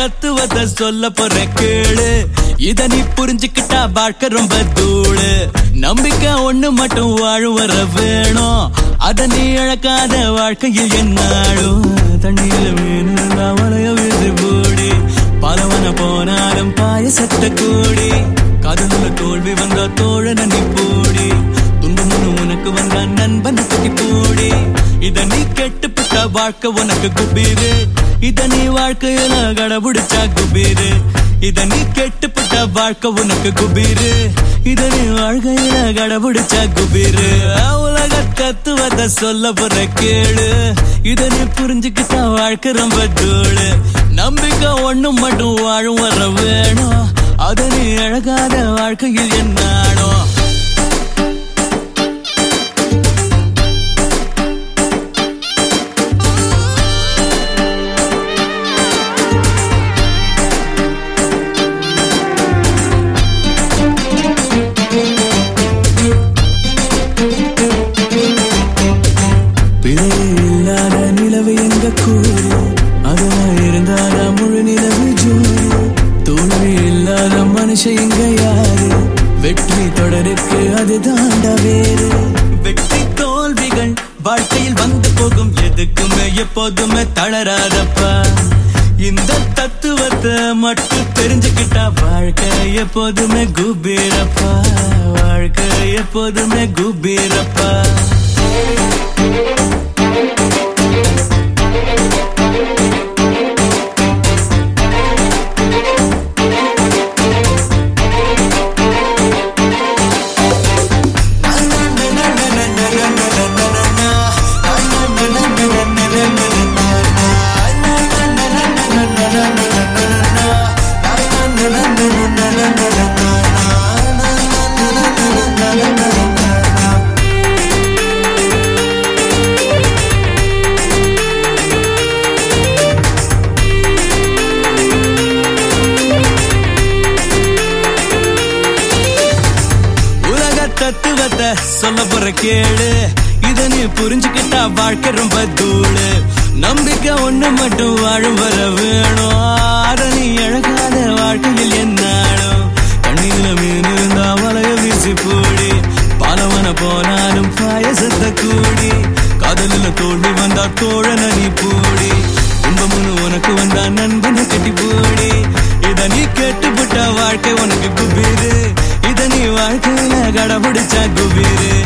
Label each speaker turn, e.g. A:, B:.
A: தத்துவத்தை சொல்ல போற கேளு இத நீ புரிஞ்சுக்கிட்டா வாழ்க்கை ரொம்ப தூளு நம்பிக்கை ஒண்ணு மட்டும் வாழும் வர வேணும் அத நீ இழக்காத வாழ்க்கையில் என்னாடும் தண்ணியில மீன் இருந்தா வளைய வீசி போடி பலவன போனாலும் பாயசத்த கூடி காதலுள்ள தோல்வி வந்தா தோழன நீ போடி துன்பம் உனக்கு வந்தா நண்பன் கட்டி போடி இத நீ கெட்டுப்பட்ட வாழ்க்கை உனக்கு குபீரு இத நீ வாழ்க்கையில கடபுடிச்சா குபீரு இத நீ கெட்டுப்பட்ட வாழ்க்கை உனக்கு குபீரு இத நீ வாழ்க்கையில கடபுடிச்சா குபீரு உலக தத்துவத்தை சொல்ல போற கேளு இத நீ புரிஞ்சுக்கிட்டா வாழ்க்கை ரொம்ப தூளு நம்பிக்கை ஒண்ணு மட்டும் வாழும் வர வேணும் அத நீ அழகாத வாழ்க்கையில் என்னானோ பிழை இல்லாத நிலவு எங்க கூறு அதெல்லாம் இருந்தாத முழு நிலவு ஜோறு தோல்வி இல்லாத மனுஷன் இங்க யாரு வெற்றி தொடருக்கு அது தாண்டா வேறு வெற்றி தோல்விகள் வாழ்க்கையில் வந்து போகும் எதுக்குமே எப்போதுமே தளராதப்பா இந்த தத்துவத்தை மட்டும் தெரிஞ்சுக்கிட்டா வாழ்க்கை எப்போதுமே குபீரப்பா வாழ்க்கை எப்போதுமே குபீரப்பா உலக தத்துவத்தை சொல்ல போற கேளு இத நீ புரிஞ்சுக்கிட்டா வாழ்க்கை ரொம்ப தூளு நம்பிக்கை ஒண்ணு மட்டும் வாழும் வர வேணும் அத நீ அழகாத வாழ்க்கையில் என்னாலும் கண்ணில மீன் இருந்தா வலைய வீசி போடி பாலவன போனாலும் பாயசத்தை கூடி காதலில் தோல்வி வந்தா தோழன நீ போடி துன்பமுன்னு உனக்கு வந்தா நண்பனை கட்டி போடி இத நீ கேட்டுப்பட்ட வாழ்க்கை உனக்கு குபீரு இத நீ வாழ்க்கையில கடபிடிச்சா குபீரு